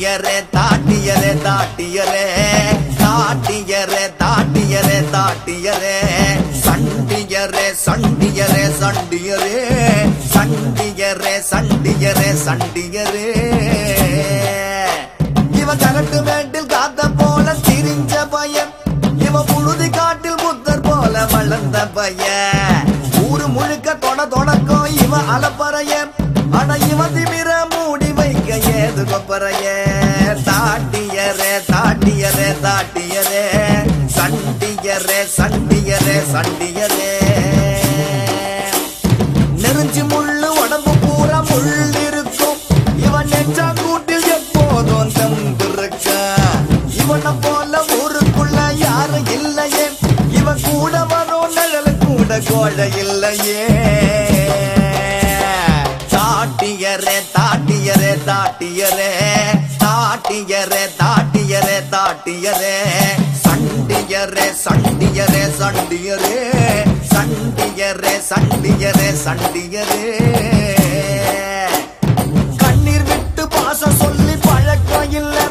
தாட்டியரே தாட்டியரே தாட்டியரே தாட்டியரே தாட்டியரே தாட்டியரே சண்டியரே சண்டியரே சண்டியரே சண்டியரே சண்டியரே சண்டியரே இவன் கரட்டு மேட்டில் காத்த போல திரிஞ்ச பையன் இவன் புழுதி காட்டில் புத்தர் போல வளர்ந்த பையன் ஊரு முழுக்க தொட தொடக்கம் இவன் அலப்பறையன் ஆனா இவன் திமிர மூடி வைக்க ஏது கொப்பறைய தாட்டியரே தாட்டியரே தாட்டியரே சண்டியரே சண்டியரே சண்டியரே நெருஞ்சி முள்ளு உடம்பு பூரா முள் இருக்கும் இவன் நெஞ்சா கூட்டில் எப்போதும் தம்பிருக்க இவனை போல ஊருக்குள்ள யாரும் இல்லையே இவன் கூட வரும் நிழல் கூட கோழ இல்லையே தாட்டியரே தாட்டியரே தாட்டியரே தாட்டியரே தாட்டியரே தாட்டியரே சண்டியரே சண்டியரே சண்டியரே சண்டியரே சண்டியரே சண்டியரே கண்ணீர் விட்டு பாசம் சொல்லி பழக்கம் இல்ல